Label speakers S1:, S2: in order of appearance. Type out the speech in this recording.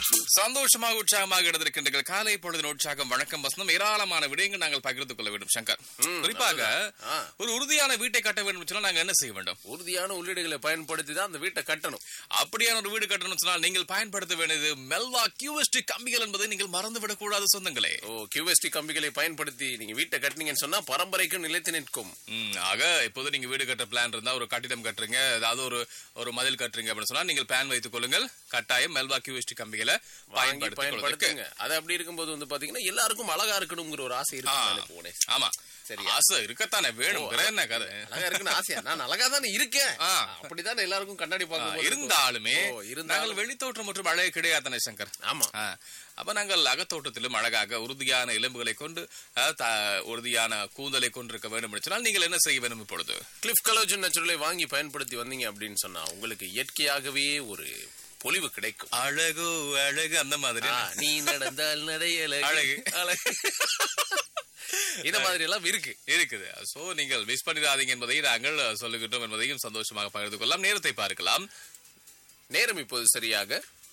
S1: சந்தோஷமாக உற்சாகமாக இருந்திருக்கின்றீர்கள் காலை பொழுதின் உற்சாகம் வணக்கம் வசனம் ஏராளமான விடயங்கள் நாங்கள் பகிர்ந்து கொள்ள வேண்டும் சங்கர்
S2: ம்,
S1: குறிப்பாக
S2: ஆ.
S1: ஒரு உறுதியான வீட்டை கட்ட வேண்டும் சொன்னால் நாங்க என்ன செய்ய வேண்டும்
S2: உறுதியான உள்ளீடுகளை பயன்படுத்தி தான் அந்த வீட்டை கட்டணும்
S1: அப்படியான ஒரு வீடு கட்டணும் சொன்னால் நீங்கள் பயன்படுத்த வேண்டியது மெல்வா கியூஎஸ்டி கம்பிகள் என்பதை நீங்கள் மறந்துவிடக் கூடாது சொந்தங்களே
S2: ஓ கியூஎஸ்டி கம்பிகளை பயன்படுத்தி நீங்க வீட்டை கட்டினீங்கன்னு சொன்னா பரம்பரைக்கு நிலைத்து நிற்கும்
S1: ம், ஆக இப்போது நீங்க வீடு கட்ட பிளான் இருந்தா ஒரு கட்டிடம் கட்டுறீங்க அதாவது ஒரு ஒரு மதில் கட்டுறீங்க அப்படின்னு சொன்னா நீங்கள் பிளான் வைத்துக் கொள்ளுங்கள் கட்டாயம் மெல்வா கியூஎஸ்டி கம்பிகளை
S2: வாங்கி
S1: பயன்படுத்திக் கொள்வதற்கு
S2: பயன்படுத்துங்க அது அப்படி இருக்கும்போது வந்து பாத்தீங்கன்னா எல்லாருக்கும் அழகா இருக்கணுங்கிற ஒரு ஆசை
S1: ஆ,
S2: இருக்கு போனேன்
S1: ஆமா
S2: சரி.
S1: ஆசை இருக்கத்தானே வேணும் வேற என்ன கதை
S2: அழகா இருக்குன்னு ஆசையா நான் அழகா தானே இருக்கேன்
S1: ஆ.
S2: அப்படித்தானே எல்லாருக்கும் கண்ணாடி
S1: ஆ,
S2: பார்க்கும்
S1: இருந்தாலுமே
S2: ஓ, இருந்தாலும்.
S1: நாங்கள் வெளித்தோற்றம் மற்றும் அழகு கிடையாதானே சங்கர்
S2: ஆமா
S1: ஆ, அப்ப நாங்கள் அகத்தோட்டத்திலும் அழகாக உறுதியான எலும்புகளை கொண்டு ஆ, த- உறுதியான கூந்தலை கொண்டிருக்க வேண்டும் என்று சொன்னால் நீங்கள் என்ன செய்ய வேண்டும் இப்பொழுது
S2: கிளிஃப் கலோஜன் நேச்சுரலை வாங்கி பயன்படுத்தி வந்தீங்க அப்படின்னு சொன்னா உங்களுக்கு இயற்கையாகவே ஒரு பொலிவு கிடைக்கும்
S1: அழகு அழகு அந்த மாதிரி
S2: ஆ, நீ நடந்தால் நடையல
S1: அழகு.
S2: அழகு இந்த மாதிரி எல்லாம் இருக்கு
S1: இருக்குது சோ நீங்கள் மிஸ் பண்ணிடாதீங்க என்பதை நாங்கள் சொல்லுகின்றோம் என்பதையும் சந்தோஷமாக பகிர்ந்து கொள்ளலாம் நேரத்தை பார்க்கலாம்
S2: நேரம் இப்போது சரியாக